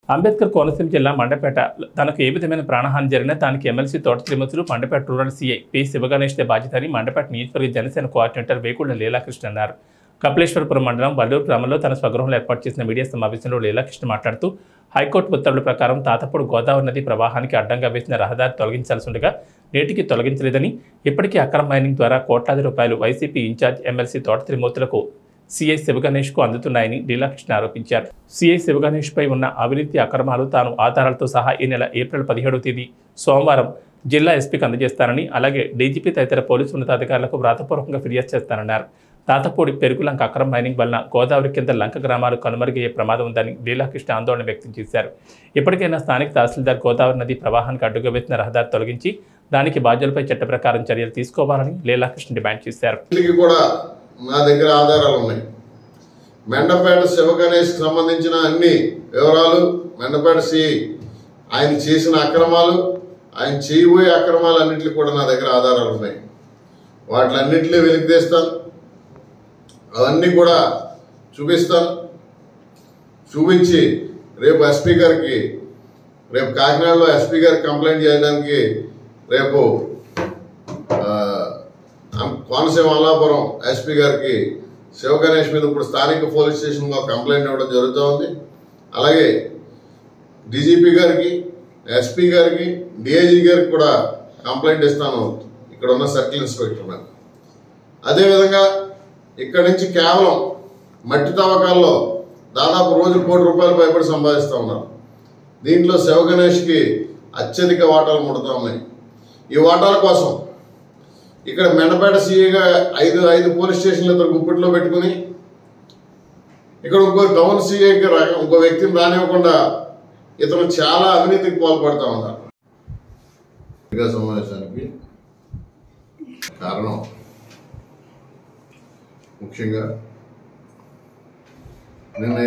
అంబేద్కర్ కోనసీమ జిల్లా మండపేట తనకు ఏ విధమైన ప్రాణహాని జరిగినా దానికి ఎమ్మెల్సీ తోట శ్రీమతులు మండపేట రూరల్ సీఐ పి శివగణేష్దే బాధ్యత అని మండపేట నియోజకవర్గ జనసేన కోఆర్డినేటర్ వేకుళ్ల లీలాకృష్ణ అన్నారు కపిలేశ్వరపురం మండలం వల్లూరు గ్రామంలో తన స్వగృహంలో ఏర్పాటు చేసిన మీడియా సమావేశంలో లీలాకృష్ణ మాట్లాడుతూ హైకోర్టు ఉత్తర్వుల ప్రకారం తాతపూడి గోదావరి నది ప్రవాహానికి అడ్డంగా వేసిన రహదారి తొలగించాల్సి ఉండగా నేటికి తొలగించలేదని ఇప్పటికీ అక్రమ మైనింగ్ ద్వారా కోట్లాది రూపాయలు వైసీపీ ఇన్ఛార్జ్ ఎమ్మెల్సీ తోట త్రిమూర్తులకు సీఐ శివగణేష్కు అందుతున్నాయని లీలాకృష్ణ ఆరోపించారు సీఐ శివగణేష్పై ఉన్న అవినీతి అక్రమాలు తాను ఆధారాలతో సహా ఈ నెల ఏప్రిల్ పదిహేడవ తేదీ సోమవారం జిల్లా ఎస్పీకి అందజేస్తానని అలాగే డీజీపీ తదితర పోలీసు ఉన్నతాధికారులకు వ్రాతపూర్వకంగా ఫిర్యాదు చేస్తానన్నారు తాతపూడి పెరుగులంక అక్రమ మైనింగ్ వలన గోదావరి కింద లంక గ్రామాలు కనుమరుగయ్యే ప్రమాదం ఉందని లీలాకృష్ణ ఆందోళన వ్యక్తం చేశారు ఇప్పటికైనా స్థానిక తహసీల్దార్ గోదావరి నది ప్రవాహానికి అడ్డుగా వేసిన రహదారి తొలగించి దానికి బాధ్యులపై చట్ట ప్రకారం చర్యలు తీసుకోవాలని లీలాకృష్ణ డిమాండ్ చేశారు వీటికి కూడా నా దగ్గర ఆధారాలు ఉన్నాయి మెండపేట శివ గణేష్ సంబంధించిన అన్ని వివరాలు మెండపేట సి ఆయన చేసిన అక్రమాలు ఆయన చేయబోయే అక్రమాలు అన్నింటికి కూడా నా దగ్గర ఆధారాలు ఉన్నాయి వాటిలన్నింటినీ వెలికి తీస్తాను అవన్నీ కూడా చూపిస్తాను చూపించి రేపు ఎస్పీ గారికి రేపు కాకినాడలో ఎస్పీ గారికి కంప్లైంట్ చేయడానికి రేపు ఆ, కోనసీమ అల్లాపురం ఎస్పీ గారికి శివ గణేష్ మీద ఇప్పుడు స్థానిక పోలీస్ స్టేషన్లో కంప్లైంట్ ఇవ్వడం జరుగుతూ ఉంది అలాగే డీజీపీ గారికి ఎస్పీ గారికి డిఐజీ గారికి కూడా కంప్లైంట్ ఇస్తాను ఇక్కడ ఉన్న సర్కిల్ ఇన్స్పెక్టర్ మీద అదేవిధంగా ఇక్కడ నుంచి కేవలం మట్టి తవ్వకాల్లో దాదాపు రోజు కోటి రూపాయలు పైబడి సంపాదిస్తూ ఉన్నారు దీంట్లో శివ గణేష్కి అత్యధిక వాటాలు ముడుతూ ఉన్నాయి ఈ వాటాల కోసం ఇక్కడ మెండపేట సీఏగా ఐదు ఐదు పోలీస్ స్టేషన్లు ఇద్దరు గుప్పిట్లో పెట్టుకుని ఇక్కడ ఇంకో టౌన్ సీఏకి రా- ఇంకో వ్యక్తిని రానివ్వకుండా ఇతను చాలా అవినీతికి పాల్పడతా ఉన్నారు పత్రికా సమావేశానికి కారణం ముఖ్యంగా నిన్న